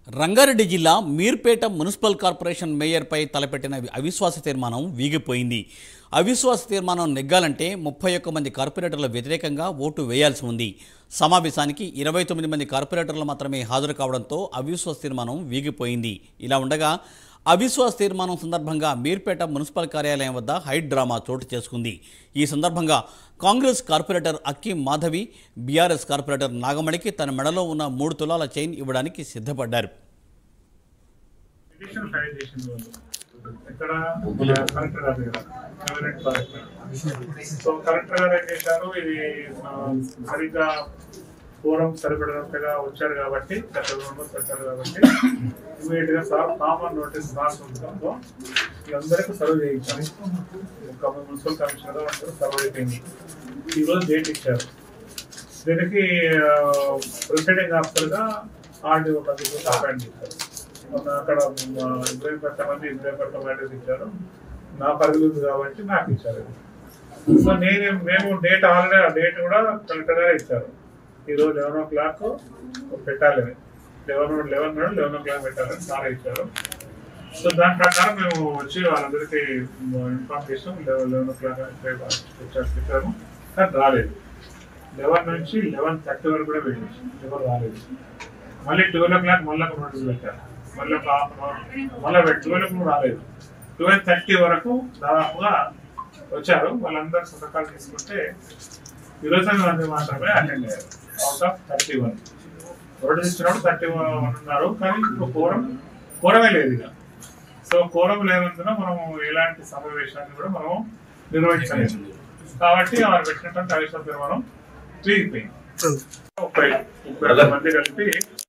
రంగారెడ్డి జిల్లా Meerpet municipal corporation మేయర్పై తలపెట్టిన అవిశ్వాస తీర్మానం వీగిపోయింది అవిశ్వాస తీర్మానం నెగ్గాలంటే ముప్పై ఒక్క మంది కార్పొరేటర్ల వ్యతిరేకంగా ఓటు వేయాల్సి ఉంది సమావేశానికి ఇరవై తొమ్మిది మంది కార్పొరేటర్లు మాత్రమే హాజరు కావడంతో అవిశ్వాస తీర్మానం వీగిపోయింది ఇలా ఉండగా అవిశ్వాస తీర్మానం సందర్భంగా మీర్పేట మున్సిపల్ కార్యాలయం వద్ద హైట్ డ్రామా చోటు చేసుకుంది ఈ సందర్భంగా కాంగ్రెస్ కార్పొరేటర్ అక్కీం మాధవి బీఆర్ఎస్ కార్పొరేటర్ నాగమణికి తన మెడలో ఉన్న మూడు తులాల చైన్ ఇవ్వడానికి సిద్ధపడ్డారు పిటిషన్ ఫైల్ చేసింది వాళ్ళు ఇక్కడ కలెక్టర్ గారి దగ్గర గవర్నమెంట్ కలెక్టర్ సో కలెక్టర్ గారు ఏం చేశారు ఇది ఆ, సరిగ్గా పూర్వం సరిపడినంతగా వచ్చారు కాబట్టి గత మెంబర్స్ వచ్చారు కాబట్టి ఇమీడియట్ గా సార్ కామన్ నోటీస్ రాసి ఉండడంతో అందరికీ సర్వ్ చేయించారు ఒక మున్సిపల్ కమిషనర్ అందరూ సర్వ్ అయిపోయింది ఈ రోజు డేట్ ఇచ్చారు దీనికి ప్రిసైడింగ్ ఆఫీసర్ గా ఆర్డీఓ పద్ధతి అపాయింట్ చేశారు మొన్న అక్కడ ఆ, ఇబ్రహీంపట్ల మంది ఇబ్రహీంపట్ల మేడం ఇచ్చారు నా పరిధి ఉంది కాబట్టి నాకు ఇచ్చారు సో నేను మేము డేట్ ఆల్రెడీ ఆ డేట్ కూడా కలెక్టర్ గారే ఇచ్చారు ఈరోజు లెవెన్ ఓ క్లాక్ పెట్టాలి లెవెన్ లెవెన్ నాడు లెవెన్ ఓ క్లాక్ పెట్టాలని సార్ ఇచ్చారు సో దాని ప్రకారం మేము వచ్చి వాళ్ళందరికీ ఇన్ఫార్మ్ చేసాం లెవెన్ లెవెన్ ఓ క్లాక్ వచ్చారు పెట్టాము కానీ రాలేదు లెవెన్ నుంచి లెవెన్ థర్టీ వరకు కూడా వెయిట్ చేసాం ఎవరు రాలేదు మళ్ళీ ట్వెల్వ్ ఓ క్లాక్ మళ్ళీ ఒక నోటీస్ పెట్టారు మళ్ళీ ఒక హాఫ్ అన్ అవర్ మళ్ళీ ట్వెల్వ్ కూడా రాలేదు ట్వెల్వ్ థర్టీ వరకు దాదాపుగా వచ్చారు వాళ్ళందరూ సంతకాలు తీసుకుంటే ఈరోజు మంది మాత్రమే అటెండ్ అయ్యారు out of thirty one notice ఇచ్చినప్పుడు థర్టీ వన్ ఉన్నారు కానీ ఇప్పుడు కోరం కోరమే లేదు ఇక సో కోరం లేనందున మనం ఎలాంటి సమావేశాన్ని కూడా మనం నిర్వహించలేదు కాబట్టి వారు పెట్టినటువంటి అవిశ్వాస తీర్మానం తిరిగిపోయింది ముప్పై ముప్పై ఒక్క మంది కలిపి